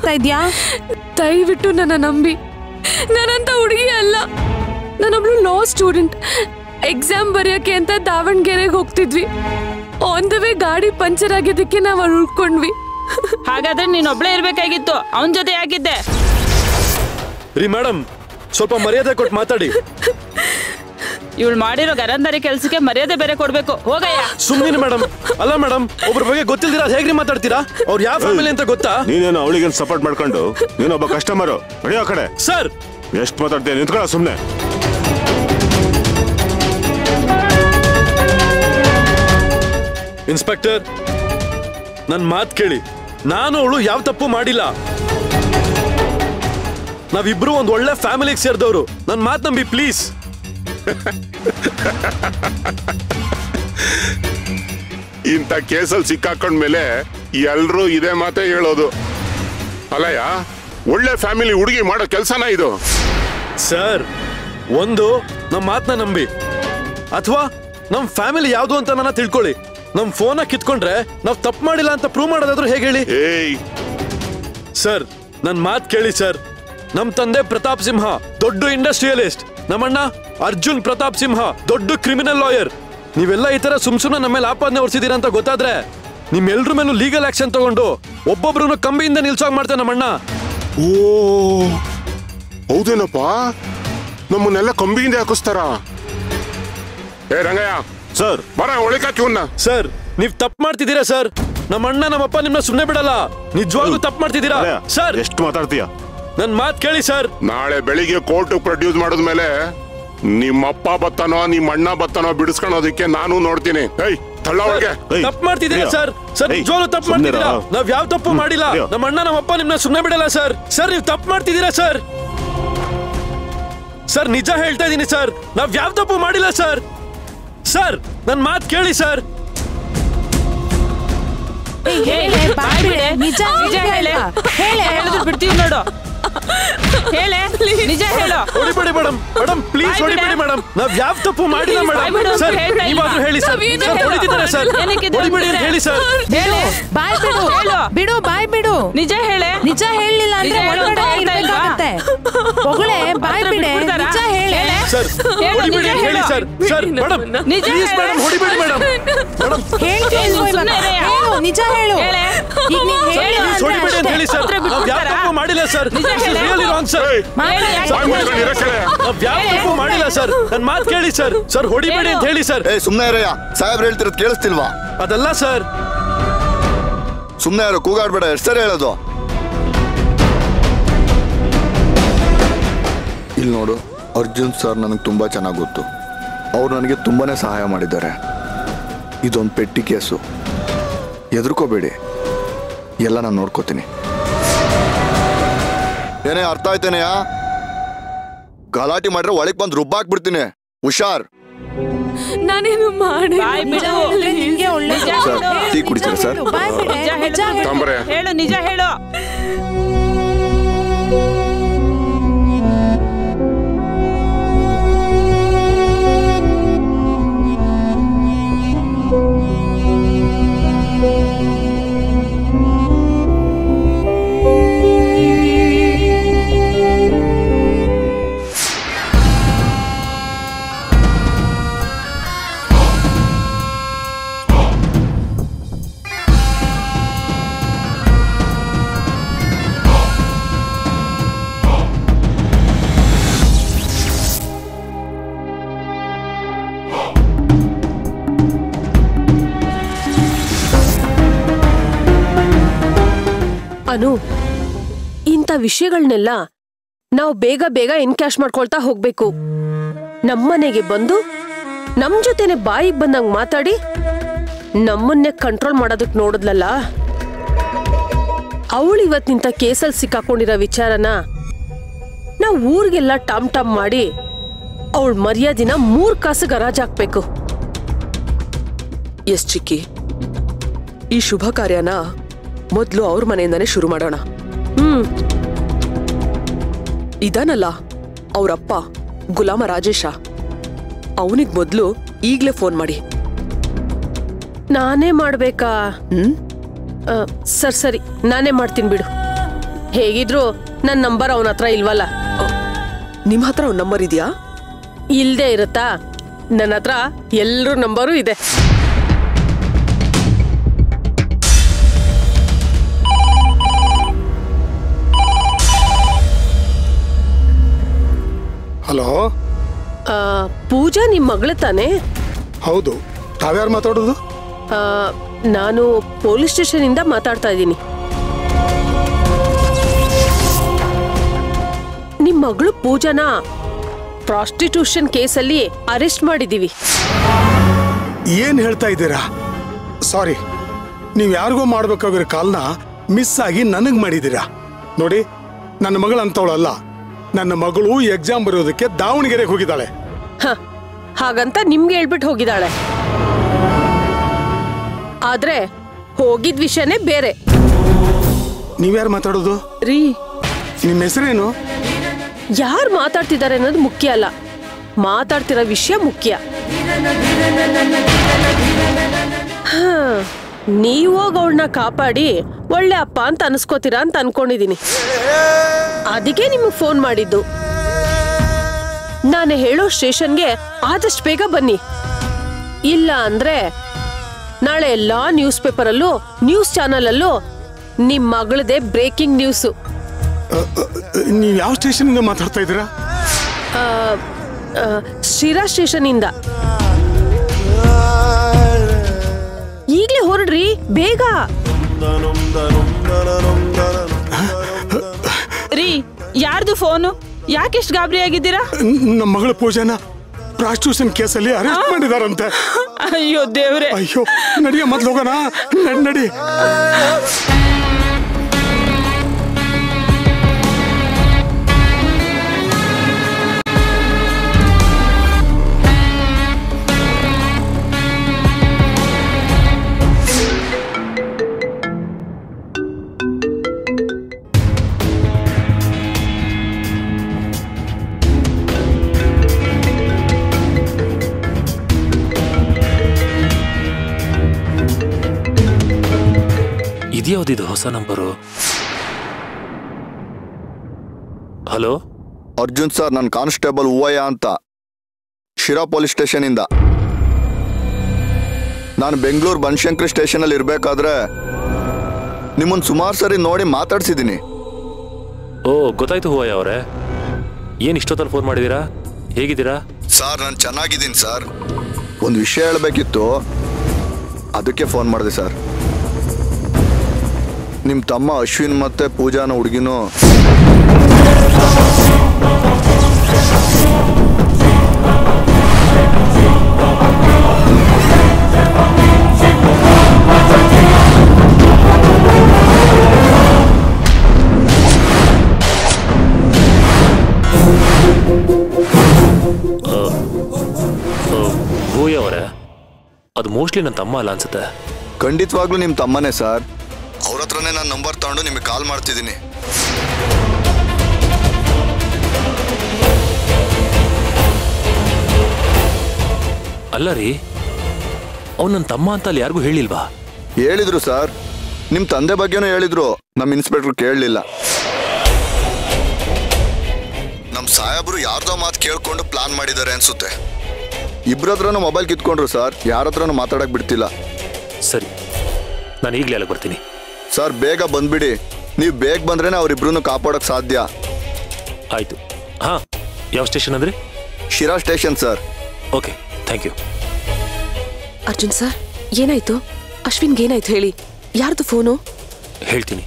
ಮಾತಾಡ್ತಾ ಇದ್ಯಾ ದಯವಿಟ್ಟು ನನ್ನ ನಂಬಿ ನಾನಂತ ಹುಡುಗಿ ಅಲ್ಲ ನಾನೊಬ್ಳು ಲಾ ಸ್ಟೂಡೆಂಟ್ ಎಕ್ಸಾಮ್ ಬರೆಯೋಕೆ ಅಂತ ದಾವಣಗೆರೆಗೆ ಹೋಗ್ತಿದ್ವಿ ಆನ್ ದ ವೇ ಗಾಡಿ ಪಂಚರ್ ಆಗಿದ್ದಕ್ಕೆ ನಾವು ಅಲ್ಲಿ ಉಳ್ಕೊಂಡ್ವಿ ಹಾಗಾದ್ರೆ ನೀನ್ ಒಬ್ಳೇ ಇರ್ಬೇಕಾಗಿತ್ತು ಅವನ್ ಜೊತೆ ಯಾಕಿದ್ದೆ ರೀ ಮೇಡಮ್ ಸ್ವಲ್ಪ ಮರ್ಯಾದೆ ಕೊಟ್ಟು ಮಾತಾಡಿ ಇವಳು ಮಾಡಿರೋ ಗರಂದಾರಿ ಕೆಲ್ಸಕ್ಕೆ ಮರ್ಯಾದೆ ಬೇರೆ ಕೊಡ್ಬೇಕು ಹೋಗಯ್ಯ ಸುಮ್ಮನೆ ಮೇಡಮ್ ಅಲ್ಲ ಮೇಡಮ್ ಒಬ್ರ ಬಗ್ಗೆ ಗೊತ್ತಿಲ್ದಿರ ಹೇಗ್ರಿ ಮಾತಾಡ್ತೀರಾ ಅವ್ರು ಯಾವ ಫ್ಯಾಮಿಲಿ ಅಂತ ಗೊತ್ತಾ ನೀನೇನು ಅವಳಿಗೆ ಸಪೋರ್ಟ್ ಮಾಡ್ಕೊಂಡು ನೀನೊಬ್ಬ ಕಸ್ಟಮರು ನಡೆಯೋ ಕಡೆ ಸರ್ ಎಷ್ಟು ಮಾತಾಡ್ತೀಯ ನಿಂತ್ಕೊಳ್ಳ ಸುಮ್ಮನೆ ಇನ್ಸ್ಪೆಕ್ಟರ್ ನನ್ನ ಮಾತು ಕೇಳಿ ನಾನು ಅವಳು ಯಾವ ತಪ್ಪು ಮಾಡಿಲ್ಲ ನಾವಿಬ್ರು ಒಂದು ಒಳ್ಳೆ ಫ್ಯಾಮಿಲಿಗೆ ಸೇರಿದವರು ನನ್ನ ಮಾತು ನಂಬಿ ಪ್ಲೀಸ್ ಇಂಥ ಕೇಸಲ್ಲಿ ಸಿಕ್ಕಾಕೊಂಡ್ಮೇಲೆ ಎಲ್ರೂ ಇದೇ ಮಾತೇ ಹೇಳೋದು ಅಲ್ಲಯ್ಯ ಒಳ್ಳೆ ಫ್ಯಾಮಿಲಿ ಹುಡುಗಿ ಮಾಡೋ ಕೆಲಸನ ಇದು ಸರ್ ಒಂದು ನಮ್ಮ ಮಾತನ್ನ ನಂಬಿ ಅಥವಾ ನಮ್ಮ ಫ್ಯಾಮಿಲಿ ಯಾವುದು ಅಂತ ನನ್ನ ತಿಳ್ಕೊಳ್ಳಿ ನಮ್ಮ ಫೋನ ಕಿತ್ಕೊಂಡ್ರೆ ನಾವು ತಪ್ಪು ಮಾಡಿಲ್ಲ ಅಂತ ಪ್ರೂವ್ ಮಾಡೋದಾದ್ರೂ ಹೇಗೆ ಹೇಳಿ ಏಯ್ ಸರ್ ನನ್ನ ಮಾತು ಕೇಳಿ ಸರ್ ನಮ್ಮ ತಂದೆ ಪ್ರತಾಪ್ ಸಿಂಹ ದೊಡ್ಡ ಇಂಡಸ್ಟ್ರಿಯಲಿಸ್ಟ್ ನಮ್ಮಣ್ಣ ಅರ್ಜುನ್ ಪ್ರತಾಪ್ ಸಿಂಹ ದೊಡ್ಡ ಕ್ರಿಮಿನಲ್ ಲಾಯರ್ ನೀವೆಲ್ಲ ಈ ತರ ಸುಮ್ ಸುಮ್ಮನೆ ನಮ್ಮ ಮೇಲೆ ಆಪಾದನೆ ಹೊರಿಸಿದೀರ ಅಂತ ಗೊತ್ತಾದ್ರೆ ನಿಮ್ಮೆಲ್ರ ಮೇಲೂ ಲೀಗಲ್ ಆಕ್ಷನ್ ತಗೊಂಡು ಒಬ್ಬೊಬ್ರು ಕಂಬಿಯಿಂದ ನಿಲ್ಸೋಗ್ ಮಾಡ್ತಾನೆ ನಮ್ಮಣ್ಣ ಓ ಹೌದೇನಪ್ಪ ನಮ್ಮನ್ನೆಲ್ಲ ಕಂಬಿಯಿಂದ ಹಾಕಿಸ್ತಾರ ಏ ರಂಗಯ್ಯ ಸರ್ ಬರ ಒಳಿಕಾಕಿ ಇವನ್ನ ಸರ್ ನೀವ್ ತಪ್ಪು ಮಾಡ್ತಿದ್ದೀರಾ ಸರ್ ನಮ್ಮ ಅಣ್ಣ ನಮ್ಮಪ್ಪ ನಿಮ್ನ ಸುಮ್ಮನೆ ಬಿಡಲ್ಲ ನಿಜವಾಗ್ಲೂ ತಪ್ಪು ಮಾಡ್ತಿದ್ದೀರಾ ಸರ್ ಎಷ್ಟು ಮಾತಾಡ್ತೀಯ ನನ್ ಮಾತ್ ಕೇಳಿ ಸರ್ ನಾಳೆ ಬೆಳಿಗ್ಗೆ ಕೋರ್ಟ್ ಪ್ರೊಡ್ಯೂಸ್ ಮಾಡಿದ್ಮೇಲೆ ನಿಮ್ಮಪ್ಪ ಬತ್ತಾನೋ ನಿಮ್ಮ ಅಣ್ಣ ಬತ್ತಾನೋ ಬಿಡಿಸ್ಕೊಳೋದಕ್ಕೆ ನಾನು ನೋಡ್ತೀನಿ ಏಯ್ ತಳ್ಳ ಒಳಗೆ ತಪ್ಪು ಮಾಡ್ತಿದ್ದೀರಾ ಸರ್ ಸರ್ ಏಯ್, ನಿಜವಾಗ್ಲೂ ತಪ್ಪು ಸುಮ್ನಿರು. ಮಾಡ್ತಿದ್ದೀರಾ ನಾವ್ ಯಾವ ತಪ್ಪು ಮಾಡಿಲ್ಲ ಅಯ್ಯೋ. ನಮ್ಮ ಅಣ್ಣ ನಮ್ಮಪ್ಪ ನಿಮ್ನ ಸುಮ್ಮನೆ ಬಿಡಲ್ಲ ಸರ್ ಸರ್ ನೀವು ತಪ್ಪು ಮಾಡ್ತಿದ್ದೀರಾ ಸರ್ ಸರ್ ನಿಜ ಹೇಳ್ತಾ ಇದೀನಿ ಸರ್ ನಾವ್ ಯಾವ ತಪ್ಪು ಮಾಡಿಲ್ಲ ಸರ್ ಸರ್ ನನ್ ಮಾತ್ ಕೇಳಿ ಸರ್ ಹೇಳೆ ಬಾಯ್ ಬಿಡೆ ನಿಜ ನಿಜ ಹೇಳೆ ಹೇಳೆ ಹೇಳಿದ್ರು ಬಿಡ್ತೀವಿ ನೋಡು ಹೇಳೆ ನಿಜ ಹೇಳು ಹೊಡಿಬೇಡಿ ಮೇಡಮ್ ಮೇಡಮ್ ಪ್ಲೀಸ್ ಬಾಯ್ ಹೊಡಿಬೇಡಿ ಬಿಡೆ. ಮೇಡಮ್ ನಾವ್ ಯಾವ ತಪ್ಪು ಮಾಡಿಲ್ಲ ಬಾಯ್ ಬಿಡು ಮೇಡಮ್ ಅಂತ ಸರ್ ಹೇಳ್ತಾ ಇಲ್ವಾ? ನೀವಾದ್ರೂ ಹೇಳಿ ಸರ್ ನಾವೇನು ಸರ್ ಹೊಡಿತಿದ್ದಾರೆ ಸರ್ ಏನಕ್ಕೆ ಇದು ಹೊಡಿಬೇಡಿ ಅಂತ ಅಂತಿದೆ? ಹೇಳಿ ಸರ್ ಹೇಳು ಬಾಯ್ ಬಿಡು ಹೇಳು. ಬಿಡು ಬಾಯ್ ಬಿಡು ನಿಜ ಹೇಳೆ ನಿಜ ಹೇಳಲಿಲ್ಲ ಅಂದ್ರೆ ನಿಜ ಹೇಳು ಅಂತ ಒಳಗಡೆ ಹೇಳ್ತಾ ಇಲ್ವಾ? ಇರ್ಬೇಕಾಗತ್ತೆ ಹೊಗಳೇ ಬಾಯ್ ಹತ್ರ ಬಿಡೆ ಬಿಟ್ಬಿಡ್ತಾರಾ? ನಿಜ ಹೇಳೆ ಹೇಳೆ. ಸರ್ ಹೇಳು, ಹೊಡಿಬೇಡಿ ನಿಜ ಅಂತ ಹೇಳಿ ಹೇಳು. ಸರ್ ಸರ್ ಮೇಡಮ್ ನಿಜ ಪ್ಲೀಸ್ ಹೇಳು. ಮೇಡಮ್ ಹೊಡಿಬೇಡಿ ಮೇಡಮ್ ಮೇಡಮ್ ಹೇಳ್ತಾ ಹೇಳು, ಇಲ್ವೋ ಇವಾಗ? ಸುಮ್ನೆ ಇರಯ್ಯ. ಹೇಳು ನಿಜ ಹೇಳು ಹೇಳೆ. ಈಗ ನೀನ್ ಹೇಳಿಲ್ಲ ಪ್ಲೀಸ್ ಅಂದ್ರೆ ಹೊಡಿಬೇಡಿ ಅಂತ ಅಷ್ಟೇ. ಹೇಳಿ ಸರ್ ಹತ್ರ ನಾವ್ ಯಾವ ಬಿಟ್ಬಿಡ್ತಾರಾ? ತಪ್ಪು ಮಾಡಿಲ್ಲ ಸರ್ ನಿಜ ಹೇಳು. ರಿಯಲಿ ರಾಂಗ್ ಸರ್ ಏಯ್, ಮಾತ್ರ ಹೇಳು, ಯಾಕೆ ಬಾಯ್ ಮುಚ್ಕೊಂಡು ಇರೋ ಕಡೆ. ನಾವ್ ಯಾವ ತಪ್ಪು ಮಾಡಿಲ್ಲ ಸರ್ ನನ್ ಮಾತು ಕೇಳಿ ಸರ್ ಸರ್ ಹೊಡಿಬೇಡಿ ಅಂತ ಹೇಳಿ ಸರ್ ಏ ಸುಮ್ನೆ ಇರಯ್ಯ ಸಾಹೇಬ್ರು ಹೇಳ್ತಿರೋದು ಕೇಳಿಸ್ತಿಲ್ವಾ ಅದಲ್ಲ ಸರ್ ಸುಮ್ನೆ ಯಾರು ಕೂಗಾಡ್ಬೇಡ ಎಷ್ಟು ಸರಿ ಹೇಳೋದು ಇಲ್ಲಿ ನೋಡು ಅರ್ಜುನ್ ಸರ್ ನನಗೆ ತುಂಬ ಚೆನ್ನಾಗಿ ಗೊತ್ತು ಅವ್ರು ನನಗೆ ತುಂಬಾನೇ ಸಹಾಯ ಮಾಡಿದ್ದಾರೆ ಇದೊಂದು ಪೆಟ್ಟಿ ಕೇಸು ಹೆದರ್ಕೋಬೇಡಿ ಎಲ್ಲ ನಾನು ನೋಡ್ಕೋತೀನಿ ಏನೇ ಅರ್ಥ ಆಯ್ತೇನೆಯ ಗಲಾಟೆ ಮಾಡ್ರೆ ಒಳಗೆ ಬಂದು ರುಬ್ಬಾಕ್ಬಿಡ್ತೀನಿ ಹುಷಾರ್ ನಾನೇನು ಮಾಡಿ ಬಾಯ್ ಬಿಡು ಹೇಳಿದ್ರೆ ನಿಂಗೆ ಒಳ್ಳೆ ನಿಜ ಸರ್, ಹೇಳು. ಟೀ ಕುಡಿತೀರಾ ಸರ್? ಬಾಯ್ ಬಿಡೆ ನಿಜ ಹೇಳು. ನಿಜ ಹೇಳು ತಾಂಬ್ರೆ. ಹೇಳು ನಿಜ ಹೇಳು ಅನು ಇಂಥ ವಿಷಯಗಳನ್ನೆಲ್ಲ ನಾವು ಬೇಗ ಬೇಗ ಎನ್ಕ್ಯಾಶ್ ಮಾಡ್ಕೊಳ್ತಾ ಹೋಗ್ಬೇಕು ನಮ್ಮನೆಗೆ ಬಂದು ನಮ್ ಜೊತೆನೆ ಬಾಯಿಗೆ ಬಂದಂಗ್ ಮಾತಾಡಿ ನಮ್ಮನ್ನೇ ಕಂಟ್ರೋಲ್ ಮಾಡೋದಕ್ ನೋಡಿದ್ಲಲ್ಲ ಅವಳು ಇವತ್ತಿಂತ ಕೇಸಲ್ಲಿ ಸಿಕ್ಕಾಕೊಂಡಿರೋ ವಿಚಾರನ ನಾವು ಊರಿಗೆಲ್ಲ ಟಮ್ ಟಮ್ ಮಾಡಿ ಅವಳ ಮರ್ಯಾದಿನ ಮೂರ್ ಕಾಸು ಗರಾಜ್ ಹಾಕ್ಬೇಕು ಎಸ್ ಚಿಕ್ಕಿ ಈ ಶುಭ ಕಾರ್ಯನ ಮೊದಲು ಅವ್ರ ಮನೆಯಿಂದಾನೇ ಶುರು ಮಾಡೋಣ ಹ್ಮ್ ಇದಾನಲ್ಲ ಅವ್ರಪ್ಪ ಗುಲಾಮ ರಾಜೇಶ ಅವನಿಗೆ ಮೊದಲು ಈಗ್ಲೇ ಫೋನ್ ಮಾಡಿ ನಾನೇ ಮಾಡ್ಬೇಕಾ ಹ್ಮ್ ಆ, ಸರ್ ಸರಿ ನಾನೇ ಮಾಡ್ತೀನಿ ಬಿಡು ಹೇಗಿದ್ರು ನನ್ನ ನಂಬರ್ ಅವನ ಹತ್ರ ಇಲ್ವಲ್ಲ ನಿಮ್ ಹತ್ರ ಒಂದ್ ನಂಬರ್ ಇದೆಯಾ ಇಲ್ದೇ ಇರುತ್ತಾ ನನ್ನ ಹತ್ರ ಎಲ್ರ ನಂಬರು ಇದೆ ಹಲೋ ಆ, ಪೂಜಾ ನಿಮ್ ಮಗಳು ತಾನೇ ಹೌದು ತಾವ್ಯಾರು ಮಾತಾಡೋದು ಆ, ನಾನು ಪೊಲೀಸ್ ಸ್ಟೇಷನ್ ಇಂದ ಮಾತಾಡ್ತಾ ಇದ್ದೀನಿ ನಿಮ್ ಮಗಳು ಪೂಜಾನ ಪ್ರಾಸ್ಟಿಟ್ಯೂಷನ್ ಕೇಸಲ್ಲಿ ಅರೆಸ್ಟ್ ಮಾಡಿದೀವಿ ಏನ್ ಹೇಳ್ತಾ ಇದ್ದೀರಾ ಸಾರಿ ನೀವು ಯಾರಿಗೋ ಮಾಡ್ಬೇಕಾಗಿರೋ ಕಾಲ್ನ ಮಿಸ್ ಆಗಿ ನನಗ್ ಮಾಡಿದ್ದೀರಾ ನೋಡಿ ನನ್ನ ಮಗಳು ಅಂತವಳಲ್ಲ ನನ್ನ ಮಗಳು ಎಕ್ಸಾಮ್ ಬರೆಯೋದಕ್ಕೆ ದಾವಣಗೆರೆಗೆ ಹೋಗಿದ್ದಾಳೆ ಹ, ಹಾಗಂತ ನಿಮ್ಗೆ ಹೇಳ್ಬಿಟ್ಟು ಹೋಗಿದ್ದಾಳೆ ಆದ್ರೆ ಹೋಗಿದ್ ವಿಷಯನೇ ಬೇರೆ ನೀವ್ಯಾರು ಮಾತಾಡೋದು ರೀ ನಿಮ್ಮ ಹೆಸರೇನು ಯಾರು ಮಾತಾಡ್ತಿದ್ದಾರೆ ಅನ್ನೋದು ಮುಖ್ಯ ಅಲ್ಲ ಮಾತಾಡ್ತಿರೋ ವಿಷಯ ಮುಖ್ಯ ಹಾ, ನೀವೋಗ ಅವಳನ್ನ ಕಾಪಾಡಿ ಒಳ್ಳೆ ಅಪ್ಪ ಅಂತ ಅನ್ಸ್ಕೋತೀರಾ ಅಂತ ಅನ್ಕೊಂಡಿದೀನಿ ಅದಕ್ಕೆ ನಿಮಗೆ ಫೋನ್ ಮಾಡಿದ್ದು ನಾನು ಹೇಳೋ ಸ್ಟೇಷನ್ಗೆ ಆದಷ್ಟು ಬೇಗ ಬನ್ನಿ ಇಲ್ಲ ಅಂದ್ರೆ ನಾಳೆ ಎಲ್ಲಾ ನ್ಯೂಸ್ ಪೇಪರಲ್ಲೂ ನ್ಯೂಸ್ ಚಾನಲಲ್ಲೂ ನಿಮ್ ಮಗಳದೇ ಬ್ರೇಕಿಂಗ್ ನ್ಯೂಸು ನೀವು ಯಾವ ಸ್ಟೇಷನಿಂದ ಮಾತಾಡ್ತಾ ಇದ್ದೀರಾ ಆ, ಆ, ಶಿರಾ ಸ್ಟೇಷನ್ ಇಂದ ಈಗ್ಲೇ ಹೊರಡ್ರಿ ಬೇಗ ರೀ ಯಾರ್ದು ಫೋನು ಯಾಕೆಷ್ಟು ಗಾಬರಿ ಆಗಿದ್ದೀರಾ ನ್- ನಮ್ಮ ಮಗಳ ಪೂಜೆನ ಪ್ರಾಸ್ಟಿಟ್ಯೂಷನ್ ಕೇಸಲ್ಲಿ ಅರೆಸ್ಟ್ ಮಾಡಿದಾರಂತೆ ಅಯ್ಯೋ ದೇವ್ರೆ ಅಯ್ಯೋ ನಡಿಯ ಮೊದ್ಲು ಹೋಗೋಣ ನಡಿ ನಡಿ ಇದ್ಯಾವ್ದಿದು ಹೊಸ ನಂಬರು ಹಲೋ ಅರ್ಜುನ್ ಸರ್ ನನ್ನ ಕಾನ್ಸ್ಟೇಬಲ್ ಹೂವಯ್ಯ ಅಂತ ಶಿರಾ ಪೊಲೀಸ್ ಸ್ಟೇಷನಿಂದ ನಾನು ಬೆಂಗಳೂರು ಬನಶಂಕರಿ ಸ್ಟೇಷನಲ್ಲಿ ಇರಬೇಕಾದ್ರೆ ನಿಮ್ಮನ್ನು ಸುಮಾರು ಸರಿ ನೋಡಿ ಮಾತಾಡ್ಸಿದ್ದೀನಿ ಓ ಗೊತ್ತಾಯ್ತು ಹೂವಯ್ಯ ಅವರೇ ಏನು ಇಷ್ಟೊತ್ತಲ್ಲಿ ಫೋನ್ ಮಾಡಿದ್ದೀರಾ ಹೇಗಿದ್ದೀರಾ ಸರ್ ನಾನು ಚೆನ್ನಾಗಿದ್ದೀನಿ ಸರ್ ಒಂದು ವಿಷಯ ಹೇಳಬೇಕಿತ್ತು ಅದಕ್ಕೆ ಫೋನ್ ಮಾಡಿದೆ ಸರ್ ನಿಮ್ಮ ತಮ್ಮ ಅಶ್ವಿನ್ ಮತ್ತೆ ಪೂಜಾನ ಹುಡುಗಿನೂ ಹೂವಯ್ಯ ಅವರೇ ಅದು ಮೋಸ್ಟ್ಲಿ ನನ್ನ ತಮ್ಮ ಅಲ್ಲ ಅನ್ಸುತ್ತೆ ಖಂಡಿತವಾಗ್ಲೂ ನಿಮ್ಮ ತಮ್ಮನೇ ಸರ್ ಅವ್ರ ಹತ್ರನೇ ನಾನು ನಂಬರ್ ತಗೊಂಡು ನಿಮಗೆ ಕಾಲ್ ಮಾಡ್ತಿದ್ದೀನಿ ಅಲ್ಲ ರೀ ಅವ್ನು ನನ್ನ ತಮ್ಮ ಅಂತ ಅಲ್ಲಿ ಯಾರಿಗೂ ಹೇಳಿಲ್ವಾ ಹೇಳಿದ್ರು ಸರ್ ನಿಮ್ಮ ತಂದೆ ಬಗ್ಗೆನೂ ಹೇಳಿದ್ರು ನಮ್ಮ ಇನ್ಸ್ಪೆಕ್ಟರ್ ಕೇಳಲಿಲ್ಲ ನಮ್ಮ ಸಾಹೇಬರು ಯಾರ್ದೋ ಮಾತು ಕೇಳ್ಕೊಂಡು ಪ್ಲಾನ್ ಮಾಡಿದ್ದಾರೆ ಅನ್ಸುತ್ತೆ ಇಬ್ರ ಹತ್ರನೂ ಮೊಬೈಲ್ ಕಿತ್ಕೊಂಡ್ರು ಸರ್ ಯಾರ ಹತ್ರನೂ ಮಾತಾಡಕ್ ಬಿಡ್ತಿಲ್ಲ ಸರಿ ನಾನು ಈಗಲೇ ಅಲ್ಲಿಗೆ ಬರ್ತೀನಿ ಸರ್ ಬೇಗ ಬಂದ್ಬಿಡಿ ನೀವು ಬೇಗ ಬಂದ್ರೇನೆ ಅವ್ರಿಬ್ರು ಕಾಪಾಡಕ್ ಸಾಧ್ಯ ಆಯಿತು ಹಾಂ ಯಾವ ಸ್ಟೇಷನ್ ಅಂದ್ರಿ Sira station sir okay thank you Arjun sir ಏನಾಯ್ತು ಅಶ್ವಿನ್ಗೆ ಏನಾಯ್ತು ಹೇಳಿ ಯಾರ್ದು ಫೋನು ಹೇಳ್ತೀನಿ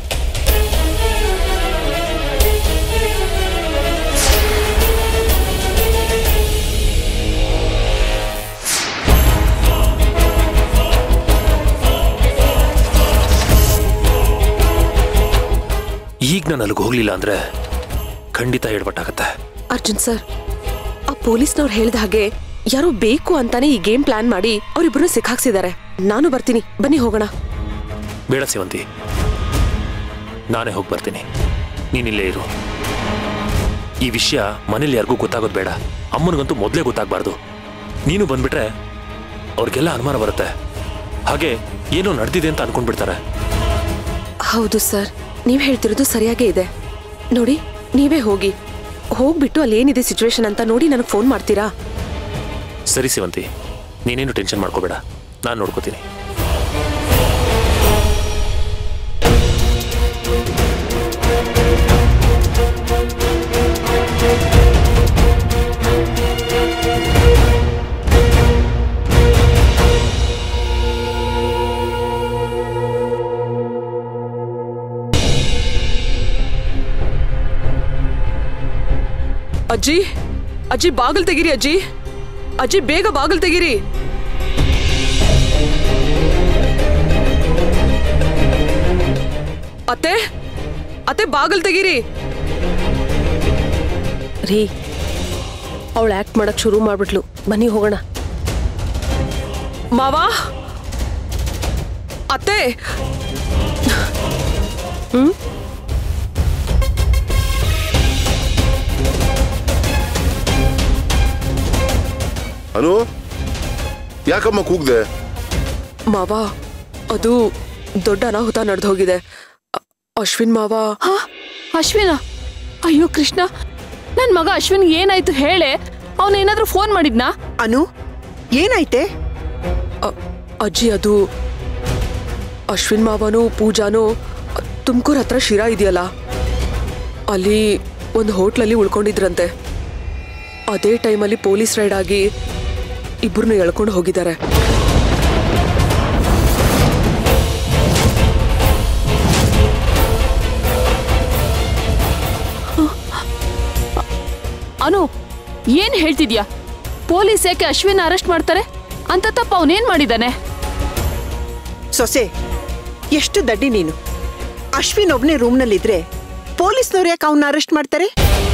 ಈಗ ನಾನು ಅಲ್ಲಿಗೆ ಹೋಗ್ಲಿಲ್ಲ ಅಂದ್ರೆ ಖಂಡಿತ ಹೇಳ್ಬಟ್ಟಾಗತ್ತೆ ಅರ್ಜುನ್ ಸರ್ ಆ ಪೊಲೀಸ್ನವ್ರು ಹೇಳ್ದ ಹಾಗೆ ಯಾರೋ ಬೇಕು ಅಂತಾನೆ ಈ ಗೇಮ್ ಪ್ಲಾನ್ ಮಾಡಿ ಅವರಿಬ್ಬರು ಸಿಕ್ಕಾಕ್ಸಿದ್ದಾರೆ ನಾನು ಬರ್ತೀನಿ ಬನ್ನಿ ಹೋಗೋಣ ಬೇಡ ಸೇವಂತಿ ನಾನೇ ಹೋಗಿ ಬರ್ತೀನಿ ನೀನಿಲ್ಲೇ ಇರು ಈ ವಿಷಯ ಮನೇಲಿ ಯಾರಿಗೂ ಗೊತ್ತಾಗೋದು ಬೇಡ ಅಮ್ಮನಿಗಂತೂ ಮೊದಲೇ ಗೊತ್ತಾಗಬಾರ್ದು ನೀನು ಬಂದ್ಬಿಟ್ರೆ ಅವ್ರಿಗೆಲ್ಲ ಅನುಮಾನ ಬರುತ್ತೆ ಹಾಗೆ ಏನೋ ನಡೆದಿದೆ ಅಂತ ಅನ್ಕೊಂಡ್ಬಿಡ್ತಾರೆ ಹೌದು ಸರ್ ನೀವ್ ಹೇಳ್ತಿರೋದು ಸರಿಯಾಗೇ ಇದೆ ನೋಡಿ ನೀವೇ ಹೋಗಿ ಹೋಗ್ಬಿಟ್ಟು ಅಲ್ಲಿ ಏನಿದೆ ಸಿಚುವೇಶನ್ ಅಂತ ನೋಡಿ ನನಗೆ ಫೋನ್ ಮಾಡ್ತೀರಾ ಸರಿ ಸೇವಂತಿ ನೀನೇನು ಟೆನ್ಷನ್ ಮಾಡ್ಕೋಬೇಡ ನಾನು ನೋಡ್ಕೋತೀನಿ ಅಜ್ಜಿ ಅಜ್ಜಿ ಬಾಗಿಲು ತೆಗೀರಿ ಅಜ್ಜಿ ಅಜ್ಜಿ ಬೇಗ ಬಾಗಿಲು ತೆಗೀರಿ ಅತ್ತೆ ಅತ್ತೆ ಬಾಗಿಲು ತೆಗೀರಿ ರೀ ಅವಳು ಆಕ್ಟ್ ಮಾಡಕ್ ಶುರು ಮಾಡ್ಬಿಟ್ಲು ಬನ್ನಿ ಹೋಗೋಣ ಮಾವ ಅತ್ತೆ ಅನು ಯಾಕಮ್ಮ ಕೂಗ್ದೆ ಮಾವ ಅದು ದೊಡ್ಡ ಅನಾಹುತ ನಡೆದು ಹೋಗಿದೆ ಅ- ಅಶ್ವಿನ್ ಮಾವ ಹಾ ಅಶ್ವಿನ ಅಯ್ಯೋ ಕೃಷ್ಣ ನನ್ ಮಗ ಅಶ್ವಿನ್ ಏನಾಯ್ತು ಹೇಳೆ ಅವನೇನಾದ್ರೂ ಫೋನ್ ಮಾಡಿದ್ನಾ ಅನು ಏನಾಯ್ತೆ ಅ- ಅಜ್ಜಿ ಅದು ಅಶ್ವಿನ್ ಮಾವನು ಪೂಜಾನು ತುಮಕೂರು ಹತ್ರ ಶಿರಾ ಇದೆಯಲ್ಲ ಅಲ್ಲಿ ಒಂದು ಹೋಟ್ಲಲ್ಲಿ ಉಳ್ಕೊಂಡಿದ್ರಂತೆ ಅದೇ ಟೈಮಲ್ಲಿ ಪೊಲೀಸ್ ರೈಡ್ ಆಗಿ ಇಬ್ಬರನ್ನ ಎಳ್ಕೊಂಡು ಹೋಗಿದ್ದಾರೆ ಅನು ಏನ್ ಹೇಳ್ತಿದ್ಯಾ ಪೊಲೀಸ್ ಯಾಕೆ ಅಶ್ವಿನ್ ಅರೆಸ್ಟ್ ಮಾಡ್ತಾರೆ ಅಂತ ತಪ್ಪ ಅವನೇನ್ ಮಾಡಿದಾನೆ ಸೊಸೆ ಎಷ್ಟು ದಡ್ಡಿ ನೀನು ಅಶ್ವಿನ್ ಒಬ್ನೇ ರೂಮ್ನಲ್ಲಿದ್ರೆ ಪೊಲೀಸ್ನವ್ರು ಯಾಕೆ ಅವನ್ನ ಅರೆಸ್ಟ್ ಮಾಡ್ತಾರೆ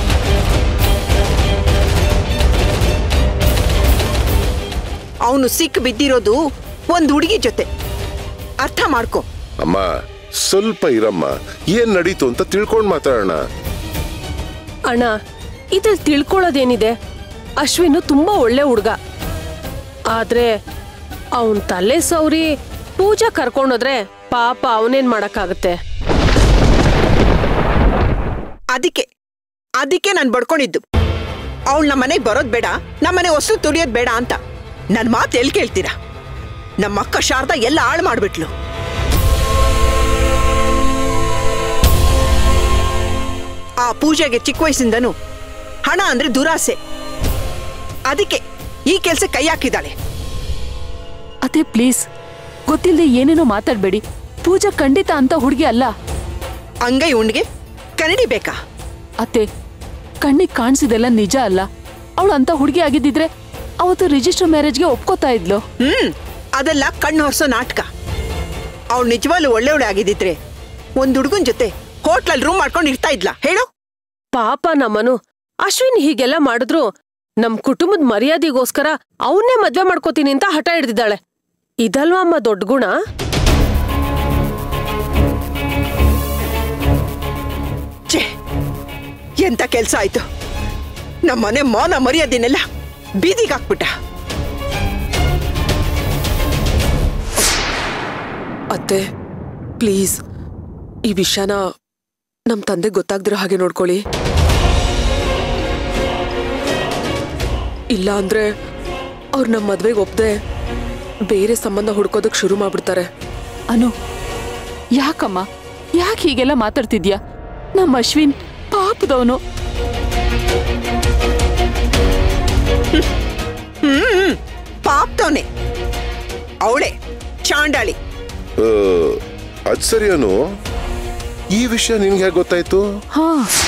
ಅವನು ಸಿಕ್ ಬಿದ್ದಿರೋದು ಒಂದ್ ಹುಡುಗಿ ಜೊತೆ ಅರ್ಥ ಮಾಡ್ಕೊ ಅಮ್ಮ ಸ್ವಲ್ಪ ಇರಮ್ಮ ಏನ್ ನಡೀತು ಅಂತ ತಿಳ್ಕೊಂಡ್ ಮಾತಾಡೋಣ ಅಣ್ಣ ಇದ್ರಲ್ಲಿ ತಿಳ್ಕೊಳ್ಳೋದೇನಿದೆ ಅಶ್ವಿನ್ ತುಂಬಾ ಒಳ್ಳೆ ಹುಡ್ಗ ಆದ್ರೆ ಅವನ್ ತಲೆ ಸೌರಿ ಪೂಜಾ ಕರ್ಕೊಂಡೋದ್ರೆ ಪಾಪ ಅವನೇನ್ ಮಾಡಕ್ಕಾಗತ್ತೆ ಅದಕ್ಕೆ ಅದಕ್ಕೆ ನಾನು ಬಡ್ಕೊಂಡಿದ್ದು ಅವಳು ನಮ್ಮ ಮನೆಗೆ ಬರೋದ್ ಬೇಡ ನಮ್ಮನೆ ಹೊಸು ತುಳಿಯೋದ್ ಬೇಡ ಅಂತ ನನ್ನ ಮಾತು ಎಲ್ಲಿ ಕೇಳ್ತೀರಾ ನಮ್ಮ ಅಕ್ಕ ಶಾರದಾ ಎಲ್ಲ ಹಾಳು ಮಾಡ್ಬಿಟ್ಲು ಆ ಪೂಜೆಗೆ ಚಿಕ್ಕ ವಯಸ್ಸಿಂದನೂ ಹಣ ಅಂದ್ರೆ ದುರಾಸೆ ಅದಕ್ಕೆ ಈ ಕೆಲ್ಸ ಕೈ ಹಾಕಿದಾಳೆ ಅದೇ ಪ್ಲೀಸ್ ಗೊತ್ತಿಲ್ಲದೆ ಏನೇನೋ ಮಾತಾಡ್ಬೇಡಿ ಪೂಜಾ ಖಂಡಿತ ಅಂತ ಹುಡುಗಿ ಅಲ್ಲ ಅಂಗೈ ಉಣ್ಗೆ ಕನ್ನಡಿ ಬೇಕಾ ಅತ್ತೆ ಕಣ್ಣಿಗೆ ಕಾಣಿಸಿದೆಲ್ಲ ನಿಜ ಅಲ್ಲ ಅವಳು ಅಂತ ಹುಡುಗಿ ಆಗಿದ್ದಿದ್ರೆ ಅವತ್ತು ರಿಜಿಸ್ಟರ್ ಮ್ಯಾರೇಜ್ಗೆ ಒಪ್ಕೋತಾ ಇದ್ಲು ಹ್ಮ್ ಅದೆಲ್ಲ ಕಣ್ಣು ಹೊರ್ಸೋ ನಾಟಕ ಅವಳು ನಿಜವಾಗ್ಲೂ ಒಳ್ಳೆಯವಳೆ ಆಗಿದ್ದಿದ್ರೆ ಒಂದ್ ಹುಡುಗನ್ ಜೊತೆ ಹೋಟ್ಲಲ್ಲಿ ರೂಮ್ ಮಾಡ್ಕೊಂಡು ಇರ್ತಾ ಇದ್ಲಾ ಹೇಳು ಪಾಪ ನಮ್ಮನು ಅಶ್ವಿನ್ ಹೀಗೆಲ್ಲ ಮಾಡಿದ್ರು ನಮ್ ಕುಟುಂಬದ ಮರ್ಯಾದೆಗೋಸ್ಕರ ಅವನ್ನೇ ಮದ್ವೆ ಮಾಡ್ಕೋತೀನಿ ಅಂತ ಹಠ ಹಿಡ್ದಿದ್ದಾಳೆ ಇದಲ್ವಾ ಅಮ್ಮ ದೊಡ್ಡ ಗುಣ ಛೇ ಎಂತ ಕೆಲ್ಸ ಆಯ್ತು ನಮ್ಮನೆ ಮೌನ ಮರ್ಯಾದೆನೆಲ್ಲ ಬೀದಿಗೆ ಹಾಕ್ಬಿಟ್ಟ ಅತ್ತೆ ಪ್ಲೀಸ್ ಈ ವಿಷಯನ ನಮ್ಮ ತಂದೆ ಗೊತ್ತಾಗ್ದಿರೋ ಹಾಗೆ ನೋಡ್ಕೊಳ್ಳಿ ಇಲ್ಲ ಅಂದ್ರೆ ಅವ್ರು ನಮ್ಮ ಮದ್ವೆಗೆ ಒಪ್ದೆ ಬೇರೆ ಸಂಬಂಧ ಹುಡ್ಕೋದಕ್ ಶುರು ಮಾಡ್ಬಿಡ್ತಾರೆ ಅನು ಯಾಕಮ್ಮ ಯಾಕೆ ಹೀಗೆಲ್ಲ ಮಾತಾಡ್ತಿದ್ಯಾ ನಮ್ಮ ಅಶ್ವಿನ್ ಪಾಪದವನು ಹ್ಮ್ ಪಾಪ್ತವನೆ ಅವಳೆ ಚಾಂಡಾಳಿ ಆ, ಅದ್ ಸರಿ ಅನು ಈ ವಿಷಯ ನಿನ್ಗೆ ಹೇಗೆ ಗೊತ್ತಾಯ್ತು ಹಾ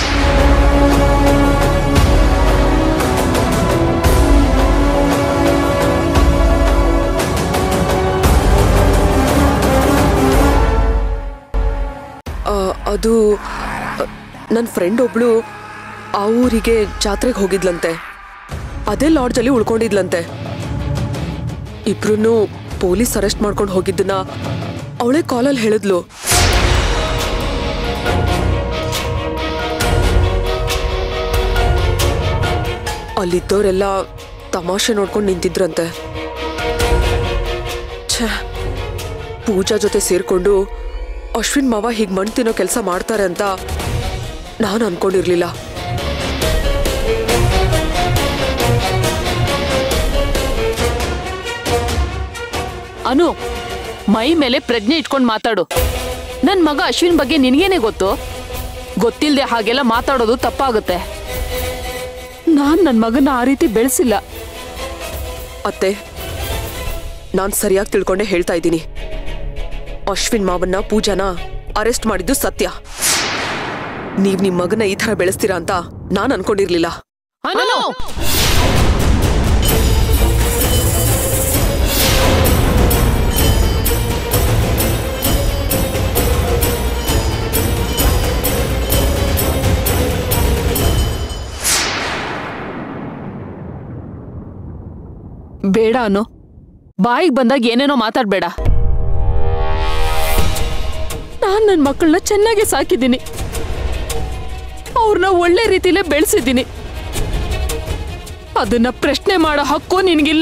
ಆ, ಅದು ನನ್ನ ಫ್ರೆಂಡ್ ಒಬ್ಳು ಆ ಊರಿಗೆ ಜಾತ್ರೆಗೆ ಹೋಗಿದ್ಲಂತೆ ಅದೇ ಲಾಡ್ಜಲ್ಲಿ ಉಳ್ಕೊಂಡಿದ್ಲಂತೆ ಇಬ್ರು ಪೊಲೀಸ್ ಅರೆಸ್ಟ್ ಮಾಡ್ಕೊಂಡು ಹೋಗಿದ್ದನ್ನ ಅವಳೇ ಕಾಲಲ್ಲಿ ಹೇಳಿದ್ಲು ಅಲ್ಲಿದ್ದವರೆಲ್ಲ ತಮಾಷೆ ನೋಡ್ಕೊಂಡು ನಿಂತಿದ್ರಂತೆ ಛೇ ಪೂಜಾ ಜೊತೆ ಸೇರ್ಕೊಂಡು ಅಶ್ವಿನ್ ಮಾವ ಹೀಗ್ ಮಣ್ ತಿನ್ನೋ ಕೆಲಸ ಮಾಡ್ತಾರೆ ಅಂತ ನಾನು ಅನ್ಕೊಂಡಿರ್ಲಿಲ್ಲ ಅನು ಮೈ ಮೇಲೆ ಪ್ರಜ್ಞೆ ಇಟ್ಕೊಂಡು ಮಾತಾಡು ನನ್ ಮಗ ಅಶ್ವಿನ್ ಬಗ್ಗೆ ನಿನಗೇನೆ ಗೊತ್ತು ಗೊತ್ತಿಲ್ದೆ ಹಾಗೆಲ್ಲ ಮಾತಾಡೋದು ತಪ್ಪಾಗುತ್ತೆ ನಾನ್ ನನ್ ಮಗನ ಆ ರೀತಿ ಬೆಳೆಸಿಲ್ಲ ಅತ್ತೆ ನಾನ್ ಸರಿಯಾಗಿ ತಿಳ್ಕೊಂಡೆ ಹೇಳ್ತಾ ಇದ್ದೀನಿ ಅಶ್ವಿನ್ ಮಾವನ್ನ ಪೂಜಾನ ಅರೆಸ್ಟ್ ಮಾಡಿದ್ದು ಸತ್ಯ ನೀವ್ ನಿಮ್ ಮಗನ ಈ ತರ ಬೆಳೆಸ್ತೀರಾ ಅಂತ ನಾನ್ ಅನ್ಕೊಂಡಿರ್ಲಿಲ್ಲ ಅನು ಬೇಡ ಅನು ಬಾಯಿಗೆ ಬಂದಾಗ ಏನೇನೋ ಮಾತಾಡ್ಬೇಡ ನಾನ್ ನನ್ನ ಮಕ್ಕಳನ್ನ ಚೆನ್ನಾಗಿ ಸಾಕಿದ್ದೀನಿ ಅವ್ರನ್ನ ಒಳ್ಳೆ ರೀತಿಲೇ ಬೆಳೆಸಿದ್ದೀನಿ ಅದನ್ನ ಪ್ರಶ್ನೆ ಮಾಡೋ ಹಕ್ಕು ನಿನ್ಗಿಲ್ಲ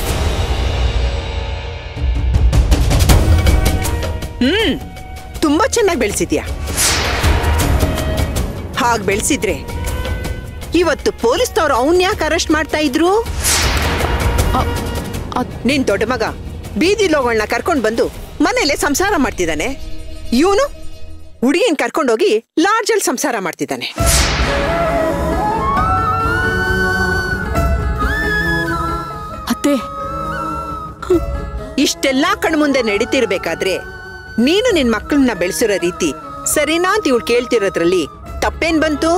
ಹ್ಮ್ ತುಂಬಾ ಚೆನ್ನಾಗಿ ಬೆಳೆಸಿದ್ಯಾ ಹಾಗ್ ಬೆಳೆಸಿದ್ರೆ ಇವತ್ತು ಪೊಲೀಸ್ನವ್ರು ಅವನ್ ಯಾಕೆ ಅರೆಸ್ಟ್ ಮಾಡ್ತಾ ಇದ್ರು ನಿನ್ ದೊಡ್ಡ ಮಗ ಬೀದಿ ಲೋಗಳನ್ನ ಕರ್ಕೊಂಡ್ ಬಂದು ಮನೇಲೆ ಸಂಸಾರ ಮಾಡ್ತಿದ್ದಾನೆ ಇವನು ಹುಡುಗಿನ ಕರ್ಕೊಂಡೋಗಿ ಲಾಡ್ಜಲ್ಲಿ ಸಂಸಾರ ಮಾಡ್ತಿದ್ದಾನೆ ಅತ್ತೆ ಇಷ್ಟೆಲ್ಲ ಕಣ್ಮುಂದೆ ನಡೀತಿರ್ಬೇಕಾದ್ರೆ ನೀನು ನಿನ್ ಮಕ್ಕಳನ್ನ ಬೆಳೆಸಿರೋ ರೀತಿ ಸರಿನಾ ಅಂತ ಇವಳು ಕೇಳ್ತಿರೋದ್ರಲ್ಲಿ ತಪ್ಪೇನ್ ಬಂತು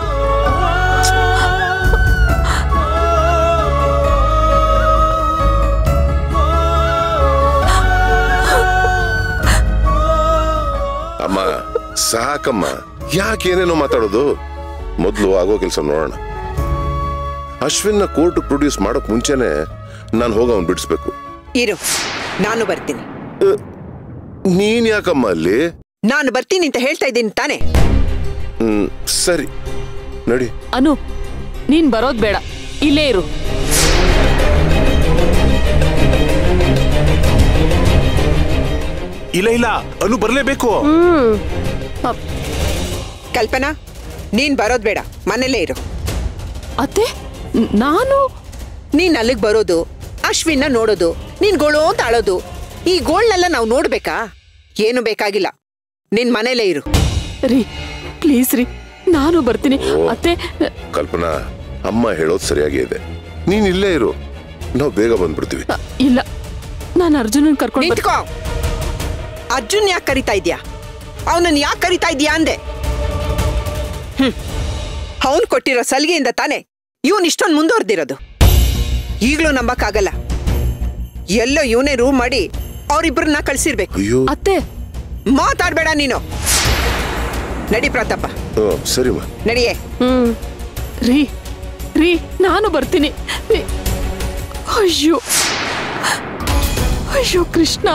ಅಮ್ಮ ಸಾಕಮ್ಮ ಯಾಕೆ ಏನೇನೋ ಮಾತಾಡೋದು ಮೊದಲು ಆಗೋ ಕೆಲಸ ನೋಡೋಣ ಅಶ್ವಿನ್ನ ಕೋರ್ಟ್ ಪ್ರೊಡ್ಯೂಸ್ ಮಾಡೋಕ್ ಮುಂಚೆನೆ ನಾನು ಹೋಗಿ ಅವ್ನು ಬಿಡಿಸ್ಬೇಕು ಇರು ನಾನು ಬರ್ತೀನಿ ನೀನ್ ಯಾಕಮ್ಮ ಅಲ್ಲಿ ನಾನು ಬರ್ತೀನಿ ಅಂತ ಹೇಳ್ತಾ ಇದ್ದೀನಿ ತಾನೇ ಹ್ಮ್ ಸರಿ ನಡಿ ಅನು ನೀನ್ ಬರೋದ್ ಬೇಡ ಇಲ್ಲೇ ಇರು ಇಲ್ಲ ಇಲ್ಲ ಅನು ಬರ್ಲೇಬೇಕು ಕಲ್ಪನಾ ನೀನ್ ಬರೋದ್ ಬೇಡ ಮನೇಲೇ ಇರು ಅತ್ತೆ ನಾನು ನೀನ್ ಅಲ್ಲಿಗ್ ಬರೋದು ಅಶ್ವಿನ್ನ ನೋಡೋದು ನೀನ್ ಗೋಳು ಅಂತ ಅಳೋದು ಈ ಗೋಳ್ನೆಲ್ಲ ನಾವು ನೋಡ್ಬೇಕಾ ಏನು ಬೇಕಾಗಿಲ್ಲ ನಿನ್ ಮನೇಲೇ ಇರು ರೀ ಪ್ಲೀಸ್ ರೀ ನಾನು ಬರ್ತೀನಿ ಅತ್ತೆ ಕಲ್ಪನಾ ಅಮ್ಮ ಹೇಳೋದು ಸರಿಯಾಗಿ ಇದೆ ನೀನ್ ಇಲ್ಲೇ ಇರು ನಾವು ಬೇಗ ಬಂದ್ಬಿಡ್ತೀವಿ ಇಲ್ಲ ನಾನು ಅರ್ಜುನನ್ ಕರ್ಕೊಂಡು ನಿಂತ್ಕೋ ಅರ್ಜುನ್ ಯಾಕೆ ಕರಿತಾ ಇದ್ಯಾ ಅವನನ್ನ ಯಾಕೆ ಕರಿತಾ ಇದ್ಯಾ ಅಂದೆ ಹ್ಮ್ ಅವನ್ ಕೊಟ್ಟಿರೋ ಸಲಿಗೆಯಿಂದ ತಾನೆ ಇವನ್ ಇಷ್ಟೊಂದು ಮುಂದುವರೆದಿರೋದು ಈಗ್ಲೂ ನಂಬಕ್ಕಾಗಲ್ಲ ಎಲ್ಲೋ ಇವನೇ ರೂಮ್ ಮಾಡಿ ಅವ್ರಿಬ್ರನ್ನ ಕಳ್ಸಿರ್ಬೇಕು ಅಯ್ಯೋ ಅತ್ತೆ ಮಾತಾಡ್ಬೇಡ ನೀನು ನಡಿ ಪ್ರತಾಪ ಹ್ಮ್, ಸರಿಮ್ಮ ನಡಿಯೇ ಹ್ಮ್ ರೀ ರೀ ನಾನು ಬರ್ತೀನಿ ರೀ. ಅಯ್ಯೋ ಅಯ್ಯೋ ಕೃಷ್ಣ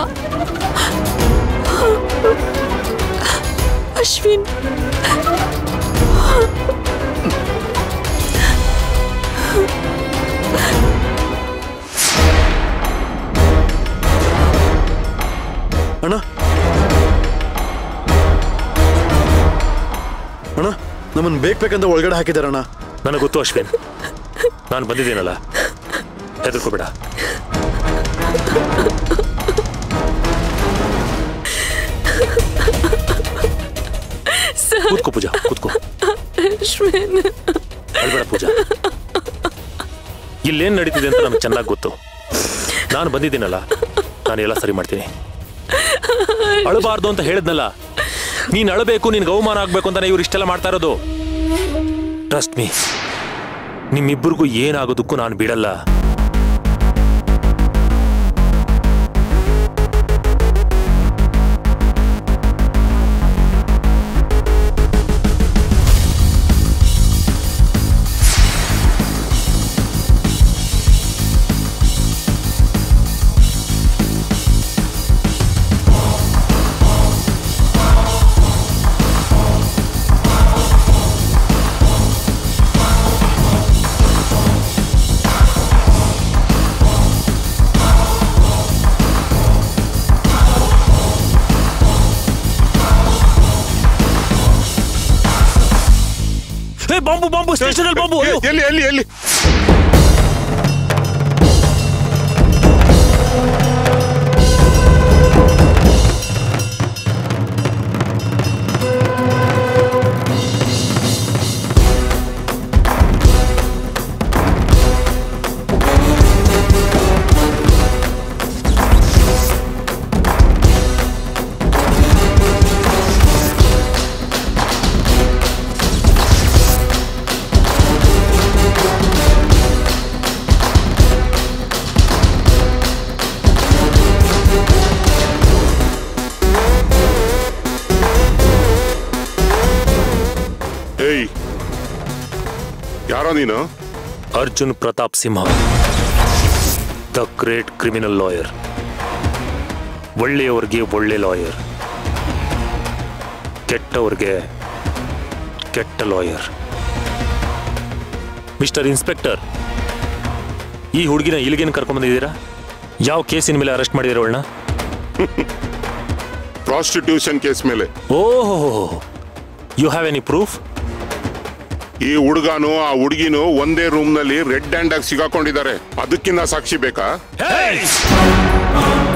ಅಶ್ವಿನ್ ಅಣ್ಣ ಅಣ್ಣ ನಮ್ಮನ್ನ ಬೇಕ್ ಬೇಕಂತ ಒಳಗಡೆ ಹಾಕಿದಾರಣ್ಣ ನನಗೆ ಗೊತ್ತು ಅಶ್ವಿನ್ ನಾನು ಬಂದಿದ್ದೀನಲ್ಲ ಹೆದರ್ಕೋಬೇಡ ಕೂತ್ಕೋ ಪೂಜಾ ಕೂತ್ಕೋ ಅಶ್ವಿನ್ ಅಳ್ಬೇಡ ಪೂಜಾ ಇಲ್ಲೇನ್ ನಡೀತಿದೆ ಅಂತ ನಮ್ಗೆ ಚೆನ್ನಾಗಿ ಗೊತ್ತು ನಾನು ಬಂದಿದ್ದೀನಲ್ಲ ನಾನು ಎಲ್ಲ ಸರಿ ಮಾಡ್ತೀನಿ ಅಳಬಾರ್ದು ಅಂತ ಹೇಳಿದ್ನಲ್ಲ ನೀನ್ ಅಳಬೇಕು ನಿನ್ಗೆ ಅವಮಾನ ಆಗ್ಬೇಕು ಅಂತಾನೆ ಇವ್ರು ಇಷ್ಟೆಲ್ಲ ಮಾಡ್ತಾ ಇರೋದು ಟ್ರಸ್ಟ್ ಮೀ ನಿಮ್ಮಿಬ್ಬರಿಗೂ ಏನಾಗೋದಕ್ಕೂ ನಾನು ಬಿಡಲ್ಲ ಬಾಂಬು ಬಾಂಬು ಸ್ಟೇಷನ್ ಅಲ್ಲಿ ಬಾಂಬು ಅಯ್ಯೋ. ಎಲ್ಲಿ ಎಲ್ಲಿ ಎಲ್ಲಿ ಏಯ್ ಯಾರೋ ನೀನು Arjun Pratap Simha the great criminal lawyer ಒಳ್ಳೆಯವರಿಗೆ ಒಳ್ಳೆ ಲಾಯರ್ ಕೆಟ್ಟವ್ರಿಗೆ ಕೆಟ್ಟ ಲಾಯರ್ ಮಿಸ್ಟರ್ ಇನ್ಸ್ಪೆಕ್ಟರ್ ಈ ಹುಡುಗಿನ ಇಲ್ಲಿಗೇನು ಕರ್ಕೊಂಡ್ಬಂದಿದ್ದೀರಾ ಯಾವ ಕೇಸಿನ ಮೇಲೆ ಅರೆಸ್ಟ್ ಮಾಡಿದಿರ ಅವಳನ್ನ ಪ್ರಾಸ್ಟಿಟ್ಯೂಷನ್ ಕೇಸ್ ಮೇಲೆ ಓಹೋ ಯು ಹ್ಯಾವ್ ಎನಿ ಪ್ರೂಫ್ ಈ ಹುಡುಗನು ಆ ಹುಡುಗಿನು ಒಂದೇ ರೂಮ್ ನಲ್ಲಿ ರೆಡ್ ಹ್ಯಾಂಡ್ ಆಗಿ ಸಿಗಾಕೊಂಡಿದ್ದಾರೆ ಅದಕ್ಕಿಂತ ಸಾಕ್ಷಿ ಬೇಕಾ Hey!